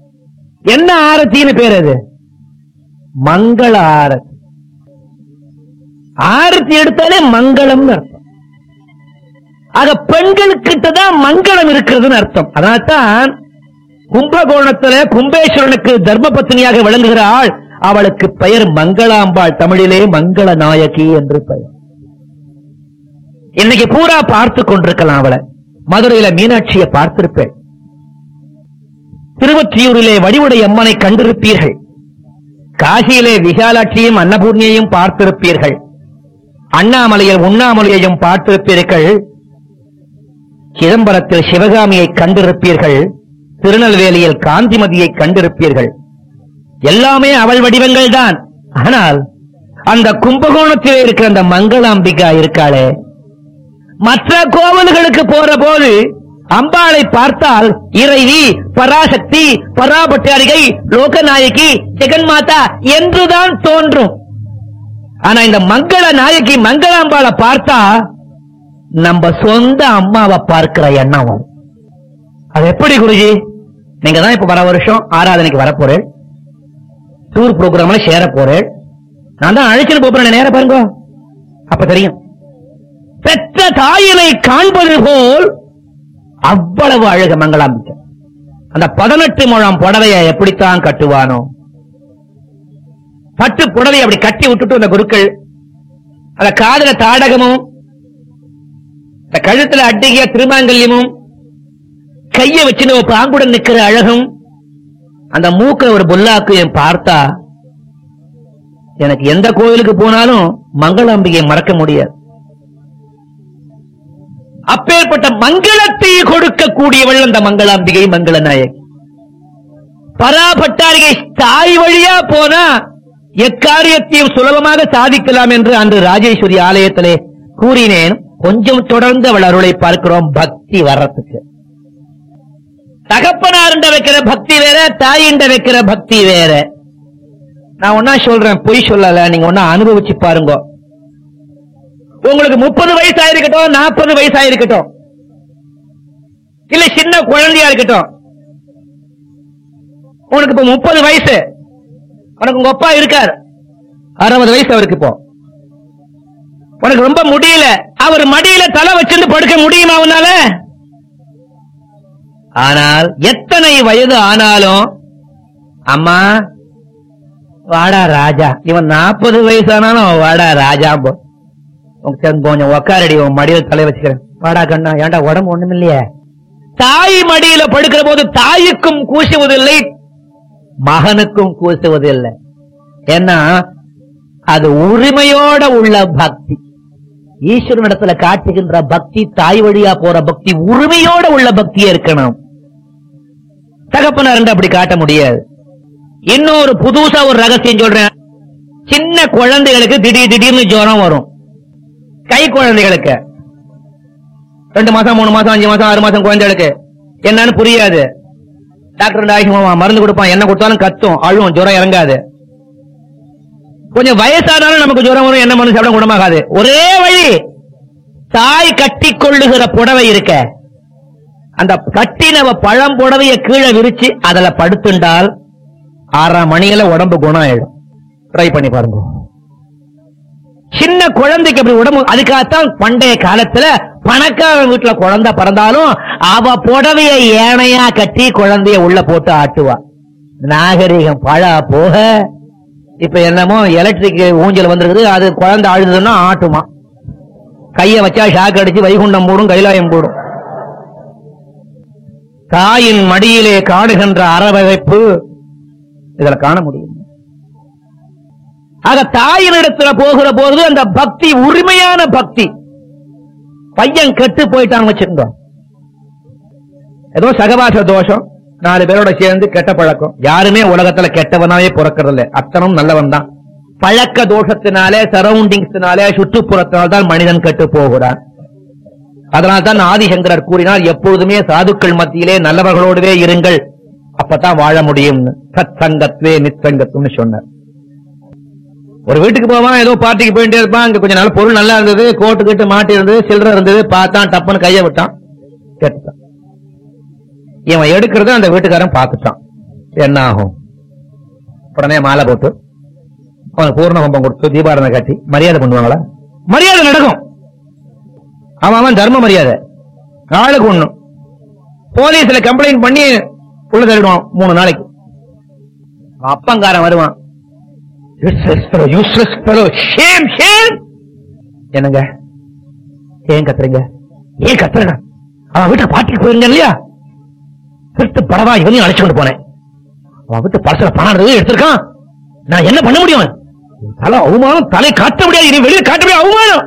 என்ன ஆரத்தின்னு பேர் அது மங்கள ஆரத்தி ஆரத்தி எடுத்தாலே மங்களம்னு அர்த்தம் ஆக பெண்களுக்கிட்ட தான் மங்களம் இருக்கிறதுன்னு அர்த்தம் அதனால்தான் கும்பகோணத்துல கும்பேஸ்வரனுக்கு தர்ம பத்னியாக விளங்குகிறாள் அவளுக்கு பெயர் மங்களாம்பாள் தமிழிலே மங்கள நாயகி என்று பெயர் இன்னைக்கு பூரா பார்த்து கொண்டிருக்கலாம் அவளை மதுரையில மீனாட்சியை பார்த்திருப்பேன் திருவொற்றியூரிலே வடிவுடை அம்மனை கண்டிருப்பீர்கள் காசியிலே விசாலாட்சியும் அன்னபூர்ணியையும் பார்த்திருப்பீர்கள் அண்ணாமலையில் உண்ணாமலையையும் பார்த்திருப்பீர்கள் சிதம்பரத்தில் சிவகாமியை கண்டிருப்பீர்கள் திருநெல்வேலியில் காந்திமதியை கண்டிருப்பீர்கள் எல்லாமே அவள் வடிவங்கள் தான் ஆனால் அந்த கும்பகோணத்தில் இருக்கிற அந்த மங்களாம்பிகா இருக்காளே மற்ற கோவில்களுக்கு போற போது அம்பாளை பார்த்தால் இறைவி பராசக்தி பராபட்டாரிகை லோகநாயகி ஜெகன்மாதா என்றுதான் தோன்றும் ஆனா இந்த மங்கள நாயகி மங்களாம்பாளை பார்த்தா நம்ம சொந்த அம்மாவை பார்க்கிற எண்ணம் வரும். அது எப்படி குருஜி நீங்க தான் இப்ப வர வருஷம் ஆராதனைக்கு வர போறேன் டூர் ப்ரோக்ராம்ல சேர போறேன் நான் தான் அழைச்சிட்டு போறேன் நேர பாருங்க அப்ப தெரியும் பெற்ற தாயினை காண்பது போல் அவ்வளவு அழகு மங்களாம்பிக்கை அந்த பதினெட்டு முழம் புடவைய எப்படித்தான் கட்டுவானோ பட்டு புடவை அப்படி கட்டி விட்டுட்டு அந்த குருக்கள் அந்த காதுல தாடகமும் இந்த கழுத்துல அட்டிகிய திருமாங்கல்யமும் கைய வச்சுன்னு ஒரு பாங்குடன் நிக்கிற அழகும் அந்த மூக்க ஒரு புல்லாக்கையும் பார்த்தா எனக்கு எந்த கோயிலுக்கு போனாலும் மங்களாம்பிகையை மறக்க முடியாது அப்பேற்பட்ட மங்களத்தை கொடுக்கக்கூடியவள் அந்த மங்களாம்பிகை மங்கள நாயகி பராபட்டாரிகை தாய் வழியா போனா எக்காரியத்தையும் சுலபமாக சாதிக்கலாம் என்று அன்று ராஜேஸ்வரி ஆலயத்திலே கூறினேன் கொஞ்சம் தொடர்ந்து அவள் அருளை பார்க்கிறோம் பக்தி வர்றதுக்கு தகப்பனாருண்ட வைக்கிற பக்தி வேற தாயிண்ட வைக்கிற பக்தி வேற நான் ஒன்னா சொல்றேன் பொய் சொல்லல நீங்க ஒன்னா அனுபவிச்சு பாருங்க உங்களுக்கு முப்பது வயசு ஆயிருக்கட்டும் நாற்பது வயசு ஆயிருக்கட்டும் இல்ல சின்ன குழந்தையா இருக்கட்டும் உனக்கு இப்ப முப்பது வயசு உனக்கு உங்க அப்பா இருக்கார் அறுபது வயசு அவருக்கு இப்போ உனக்கு ரொம்ப முடியல அவர் மடியில தலை வச்சிருந்து படுக்க முடியுமா அவனால ஆனால் எத்தனை வயது ஆனாலும் அம்மா வாடா ராஜா இவன் நாற்பது வயசு ஆனாலும் அவன் வாடா ராஜா போ உனக்கு சரி, கொஞ்சம் உக்காரடி உன் மடியில தலை வச்சுக்கிறேன் வாடா கண்ணா ஏன்டா உடம்பு ஒண்ணும் இல்லையே தாய் மடியில படுக்கிற போது தாய்க்கும் கூசுவதில்லை மகனுக்கும் கூசுவதில்லை ஏன்னா அது உரிமையோட உள்ள பக்தி ஈஸ்வரனிடத்துல காட்டுகின்ற பக்தி தாய் வழியா போற பக்தி உரிமையோட உள்ள பக்தியா இருக்கணும் தகப்பனார் அப்படி காட்ட முடியாது இன்னொரு புதுசா ஒரு ரகசியம் சொல்றேன் சின்ன குழந்தைகளுக்கு திடீர் திடீர்னு ஜுரம் வரும் கை குழந்தைகளுக்கு ரெண்டு மாசம் மூணு மாசம் அஞ்சு மாசம் ஆறு மாசம் குழந்தைகளுக்கு என்னன்னு புரியாது டாக்டர் ஆகிமா மருந்து கொடுப்பான் என்ன கொடுத்தாலும் கத்தும் அழுவும் ஜுரம் இறங்காது கொஞ்சம் வயசானாலும் நமக்கு ஜுரம் வரும் என்ன மருந்து சாப்பிட குணமாகாது ஒரே வழி தாய் கட்டி கொள்ளுகிற புடவை இருக்க அந்த கட்டினவ பழம் புடவைய கீழே விரிச்சு அதுல படுத்துண்டால் ஆறாம் மணியில உடம்பு குணம் ஆயிடும் ட்ரை பண்ணி பாருங்க சின்ன குழந்தைக்கு அப்படி உடம்பு அதுக்காகத்தான் பண்டைய காலத்துல பணக்காரன் வீட்டுல குழந்தை பிறந்தாலும் அவ புடவைய ஏனையா கட்டி குழந்தைய உள்ள போட்டு ஆட்டுவா நாகரிகம் பழா போக இப்ப என்னமோ எலக்ட்ரிக் ஊஞ்சல் வந்திருக்குது அது குழந்தை அழுதுன்னா ஆட்டுமா கைய வச்சா ஷாக் அடிச்சு வைகுண்டம் போடும் கைலாயம் போடும் தாயின் மடியிலே காணுகின்ற அறவகைப்பு இதுல காண முடியும் ஆக தாயினிடத்துல போகிற போது அந்த பக்தி உரிமையான பக்தி பையன் கெட்டு போயிட்டான் வச்சிருந்தோ ஏதோ சகவாச தோஷம் நாலு பேரோட சேர்ந்து கெட்ட பழக்கம் யாருமே உலகத்துல கெட்டவனாவே பிறக்கிறது இல்ல அத்தனும் நல்லவன் தான் பழக்க தோஷத்தினாலே சரௌண்டிங்ஸ்னாலே சுற்றுப்புறத்தினால் தான் மனிதன் கெட்டு போகிறான் அதனால் தான் ஆதிசங்கரர் கூறினார் எப்பொழுதுமே சாதுக்கள் மத்தியிலே நல்லவர்களோடவே இருங்கள் அப்பதான் வாழ முடியும் சத் சங்கத்வே நிச்சங்கத்துன்னு சொன்னார் ஒரு வீட்டுக்கு போவான் ஏதோ பார்ட்டிக்கு போயிட்டே இருப்பான் அங்க கொஞ்ச நாள் பொருள் நல்லா இருந்தது கோட்டு கிட்டு மாட்டி இருந்தது சில்லறை இருந்தது பார்த்தான் டப்புன்னு கையை விட்டான் கேட்டுட்டான் இவன் எடுக்கிறத அந்த வீட்டுக்காரன் பார்த்துட்டான் என்ன ஆகும் உடனே மாலை போட்டு அவன் பூர்ண கும்பம் கொடுத்து தீபாரணை காட்டி மரியாதை பண்ணுவாங்களா மரியாதை நடக்கும் அவன் அவன் தர்ம மரியாதை ஆளுக்கு ஒண்ணு போலீஸ்ல கம்ப்ளைண்ட் பண்ணி உள்ள தள்ளிடுவான் மூணு நாளைக்கு அவன் அப்பங்காரன் வருவான் Useless fellow, useless fellow. Shame, shame. என்னங்க ஏன் கத்துறீங்க ஏன் கத்துறங்க அவன் வீட்டுல பாட்டிக்கு போயிருங்க இல்லையா திருட்டு படவா இவனையும் அழைச்சு கொண்டு போனேன் அவன் வீட்டு பழசுல பணம் இருந்தது எடுத்திருக்கான் நான் என்ன பண்ண முடியும் அவன்? தலை அவமானம் தலை காட்ட முடியாது இனி வெளியே காட்ட முடியாது அவமானம்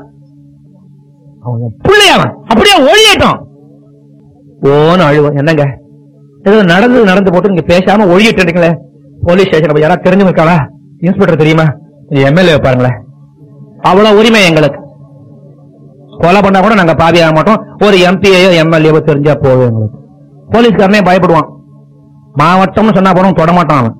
அவன் என் பிள்ளைய அவன் அப்படியே ஒழியட்டும் ஓன்னு அழுவன் என்னங்க ஏதோ நடந்து நடந்து போட்டு நீங்க பேசாம ஒழியிட்டு இருக்கீங்களே போலீஸ் ஸ்டேஷன் போய் யாராவது தெரிஞ்சு இருக்காளா இன்ஸ்பெக்டர் தெரியுமா எம்எல்ஏ பாருங்களேன் அவ்வளவு உரிமை எங்களுக்கு கொலை பண்ணா கூட நாங்க பாவி ஆக மாட்டோம் ஒரு எம்பியோ எம்எல்ஏவோ தெரிஞ்சா போதும் எங்களுக்கு போலீஸ்காரனே பயப்படுவான் மாவட்டம்னு சொன்னா போறோம் தொட மாட்டான் அவன்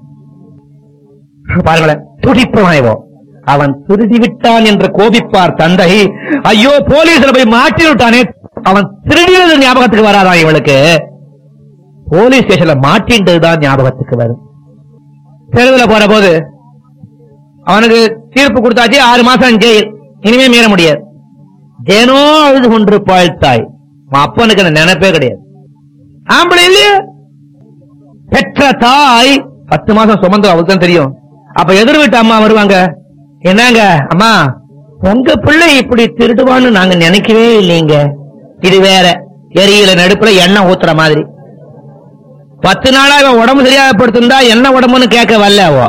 பாருங்களேன் துடிப்பான் இவன் அவன் திருடி விட்டான் என்று கோபிப்பார் தந்தை ஐயோ போலீஸ்ல போய் மாட்டி விட்டானே அவன் திருடினது ஞாபகத்துக்கு வராதான் இவளுக்கு போலீஸ் ஸ்டேஷன்ல மாட்டின்றதுதான் ஞாபகத்துக்கு வரும் தெருவில் போற போது அவனுக்கு தீர்ப்பு கொடுத்தாச்சு ஆறு மாசம் ஜெயில் இனிமே மீற முடியாது ஜேனோ அழுது கொண்டு தாய் உன் அப்பனுக்கு அந்த நினைப்பே கிடையாது ஆம்பளை இல்லையா பெற்ற தாய் பத்து மாசம் சுமந்து அவளுக்கு தான் தெரியும் அப்ப எதிர் வீட்டு அம்மா வருவாங்க என்னங்க அம்மா உங்க பிள்ளை இப்படி திருடுவான்னு நாங்க நினைக்கவே இல்லைங்க இது வேற எரியில நடுப்புல எண்ணெய் ஊத்துற மாதிரி பத்து நாளா இவன் உடம்பு சரியாக படுத்திருந்தா என்ன உடம்புன்னு கேட்க வரல அவ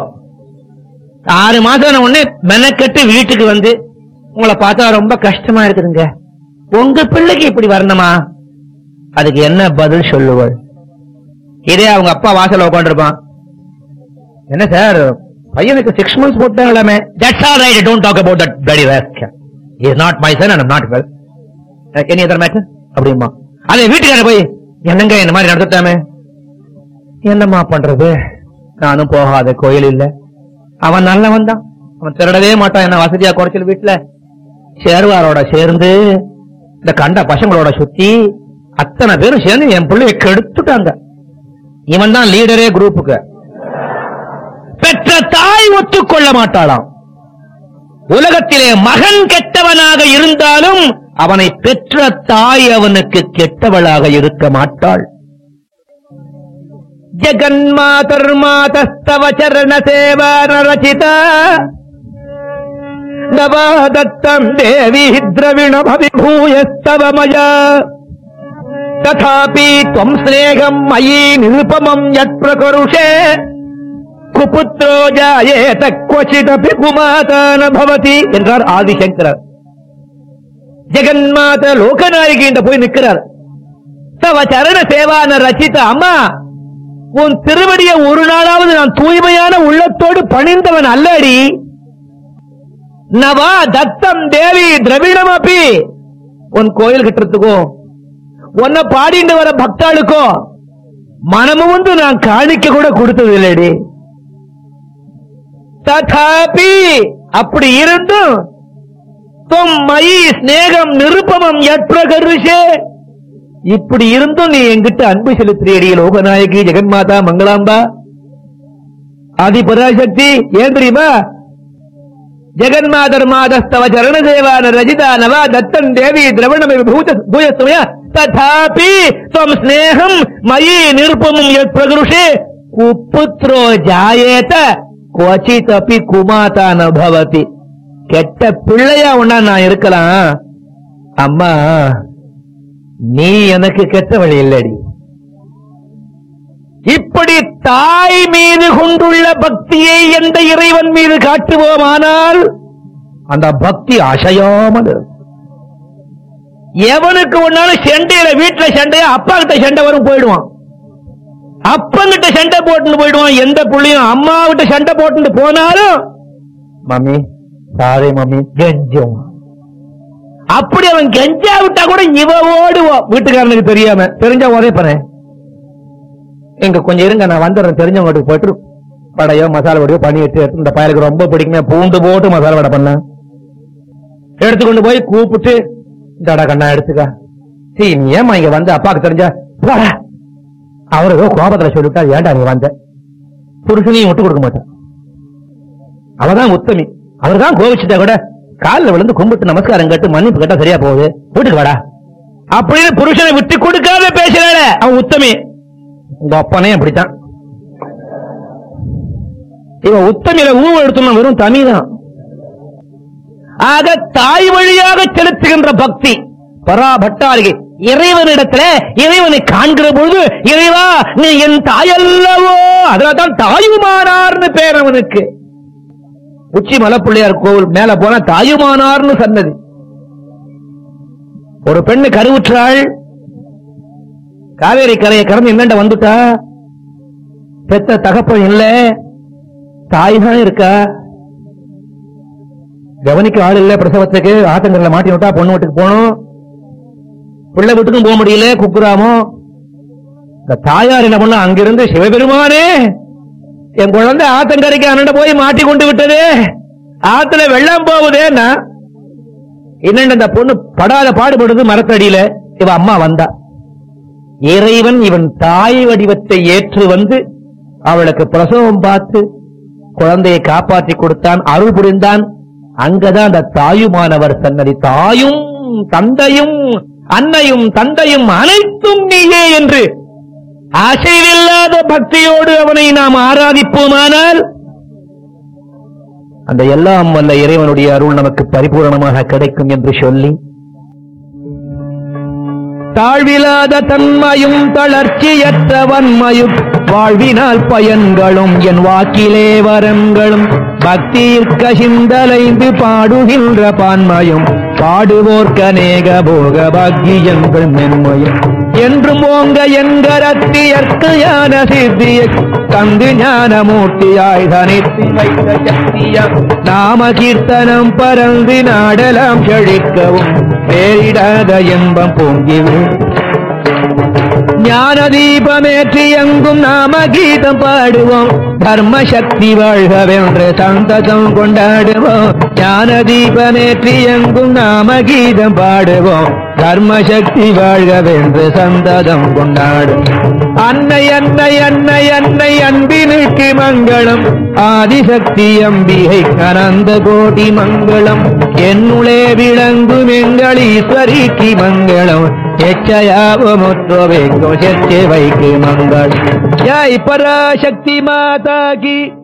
ஆறு மாசம் உடனே மெனக்கெட்டு வீட்டுக்கு வந்து உங்களை பார்த்தா ரொம்ப கஷ்டமா இருக்குதுங்க உங்க பிள்ளைக்கு இப்படி வரணுமா அதுக்கு என்ன பதில் சொல்லுவள் இதே அவங்க அப்பா வாசல்ல உட்காந்துருப்பான் என்ன சார் பையனுக்கு சிக்ஸ் மந்த்ஸ் போட்டாங்களாமே that's all right don't talk about that bloody waste is not my son and not well any other matter அப்படிமா அதே வீட்டுக்கார போய் என்னங்க இந்த மாதிரி நடந்துட்டாமே என்னம்மா பண்றது நானும் போகாத கோயில் இல்ல அவன் நல்லவன் தான் அவன் திருடவே மாட்டான் என்ன வசதியா குறைச்சல் வீட்டுல சேர்வாரோட சேர்ந்து இந்த கண்ட பசங்களோட சுத்தி அத்தனை பேரும் சேர்ந்து என் பிள்ளைய கெடுத்துட்டாங்க இவன் தான் லீடரே குரூப்புக்கு பெற்ற தாய் ஒத்துக்கொள்ள மாட்டாளாம் உலகத்திலே மகன் கெட்டவனாக இருந்தாலும் அவனை பெற்ற தாய் அவனுக்கு கெட்டவளாக இருக்க மாட்டாள் ஜெகன்மாதர்மாதஸ்தவ சரண சேவா ரச்சித நவாதத்தம் தேவி திரவிண பவிபூயஸ்தவ மயா ததாபி त्वम् ஸ்நேகம் மயி நிருபமம் யத் பிரகருஷே குபுத்ரோ ஜாயேத क्वचिदपि குமாதான பவதி என்றார் ஆதிசங்கரர் ஜெகன்மாத லோகநாயகி என்று போய் நிற்கிறார் தவ சரண சேவான ரச்சித அம்மா உன் திருவடிய ஒரு நாளாவது நான் தூய்மையான உள்ளத்தோடு பணிந்தவன் அல்லடி நவா தத்தம் தேவி திரவிடம் அப்பி உன் கோயில் கட்டுறதுக்கோ உன்னை பாடிட்டு வர பக்தாளுக்கோ மனமும் வந்து நான் காணிக்க கூட கொடுத்தது இல்லடி ததாபி அப்படி இருந்தும் தொம் மயி ஸ்நேகம் நிருப்பமம் எட்பிரகருஷே இப்படி இருந்தும் நீ என்கிட்ட அன்பு செலுத்துறியடி லோகநாயகி ஜெகன்மாதா மங்களாம்பா ஆதி பராசக்தி ஏன் தெரியுமா ஜெகன்மாதர் மாதஸ்தவ சரணதேவான ரஜிதா நவா தத்தன் தேவி திரவணமே பூஜ பூஜஸ்தமய ததாபி துவம் ஸ்நேகம் மயி நிருப்பமும் யத் பிரகருஷே குப்புத்ரோ ஜாயேத குவச்சித் அப்பி குமாதா ந பவதி கெட்ட பிள்ளையா ஒன்னா நான் இருக்கலாம் அம்மா நீ எனக்கு கெட்ட வழி இல்லடி இப்படி தாய் மீது கொண்டுள்ள பக்தியை எந்த இறைவன் மீது காட்டுவோமானால் அந்த பக்தி அசையாமல் இருக்கும். எவனுக்கு ஒன்னாலும் சண்டையில வீட்டுல சண்டையா அப்பா கிட்ட சண்டை வரும் போயிடுவான் அப்பங்கிட்ட சண்டை போட்டுன்னு போயிடுவான் எந்த புள்ளையும் அம்மா கிட்ட சண்டை போட்டுட்டு போனாலும் மம்மி சாரி மம்மி கெஞ்சும் அப்படி அவன் கெஞ்சா விட்டா கூட இவ ஓடுவான் வீட்டுக்காரனுக்கு தெரியாம தெரிஞ்சா உதைப்பறேன் எங்க கொஞ்சம் இருங்க நான் வந்துடுறேன் தெரிஞ்சவங்க வீட்டுக்கு போயிட்டு வடையோ மசாலா வடையோ பண்ணி வச்சு எடுத்து இந்த பயலுக்கு ரொம்ப பிடிக்குமே பூண்டு போட்டு மசாலா வடை பண்ண எடுத்துக்கொண்டு போய் கூப்பிட்டு இந்தாடா கண்ணா எடுத்துக்க சீ நீ ஏமா இங்க வந்து அப்பாக்கு தெரிஞ்சா போடா அவர் ஏதோ கோபத்துல சொல்லிவிட்டா ஏன்டா நீ வந்த புருஷனையும் விட்டு கொடுக்க மாட்டான் அவதான் உத்தமி அவர் தான் கோவிச்சுட்டா கூட காலில் விழுந்து கும்பிட்டு நமஸ்காரம் கேட்டு மன்னிப்பு கேட்டா சரியா போகுது வீட்டுக்கு வாடா அப்படின்னு புருஷனை விட்டு கொடுக்காத பேசுறாள அவன் உத்தமி உங்க அப்பனே அப்படித்தான் இவன் உத்தமியில ஊவு எடுத்தோம்னா வெறும் தமிழ் ஆக தாய் வழியாக செலுத்துகின்ற பக்தி பராபட்டாரிகை இறைவனிடத்துல இறைவனை காண்கிற பொழுது இறைவா நீ என் தாயல்லவோ அதனால்தான் தாயுமானார்னு பேர் அவனுக்கு உச்சி மலைப்பிள்ளையார் கோவில் மேல போனா தாயுமானார்னு சொன்னது ஒரு பெண்ணு கருவுற்றாள் காவேரி கரையை கடந்து என்னண்ட வந்துட்டா பெத்த தகப்பன் இல்ல தாய் தான் இருக்கா கவனிக்க ஆள் இல்ல பிரசவத்துக்கு ஆத்தங்கரில் மாட்டி விட்டா பொண்ணு வீட்டுக்கு போகணும் பிள்ளை வீட்டுக்கும் போக முடியல குக்குராமோ இந்த தாயார் என்ன பண்ண அங்கிருந்து சிவபெருமானே என் குழந்தை ஆத்தங்கரைக்கு அண்ணன் போய் மாட்டி கொண்டு விட்டது ஆத்துல வெள்ளம் போகுதேன்னா என்னென்ன இந்த பொண்ணு படாத பாடுபடுது மரத்தடியில இவ அம்மா வந்தா இறைவன் இவன் தாய் வடிவத்தை ஏற்று வந்து அவளுக்கு பிரசவம் பார்த்து குழந்தையை காப்பாற்றி கொடுத்தான் அருள் புரிந்தான் அங்கதான் அந்த தாயுமானவர் சன்னதி தாயும் தந்தையும் அன்னையும் தந்தையும் அனைத்தும் நீயே என்று அசைவில்லாத பக்தியோடு அவனை நாம் ஆராதிப்போமானால் அந்த எல்லாம் வல்ல இறைவனுடைய அருள் நமக்கு பரிபூரணமாக கிடைக்கும் என்று சொல்லி தாழ்விலாத தன்மையும் தளர்ச்சியற்ற வன்மையும் வாழ்வினால் பயன்களும் என் வாக்கிலே வரங்களும் பக்தியிற்க சிந்தலைந்து பாடுகின்ற பான்மையும் பாடுவோர்க்கநேக போக பாக்கியங்கள் மென்மையும் என்றும் ஓங்க என்கரத்தியற்கு ஞான சித்திய தந்து ஞானமூர்த்தியாய் தனித்து வைத்த சக்தியா நாம கீர்த்தனம் பறந்து நாடலாம் செழிக்கவும் பேரிடாத இன்பம் பொங்கிவிடும் ஞான தீபமேற்றி எங்கும் நாம கீதம் பாடுவோம் தர்ம சக்தி வாழ்கவென்று சந்ததம் கொண்டாடுவோம் ஞான தீபமேற்றி எங்கும் நாம கீதம் பாடுவோம் தர்ம சக்தி வாழ்கவென்று சந்ததம் கொண்டாடுவோம் அன்னை அன்னை அன்னை அன்னை அன்பினுக்கு மங்களம் ஆதிசக்தி அம்பிகை அனந்த கோடி மங்களம் என்னுளே விளங்கும் எங்கள் ஈஸ்வரிக்கு மங்களம் எச்சயாவமுற்றோவைக்கும் சத்திய வைக்கு மங்களம் ஜெய் பராசக்தி மாதா கி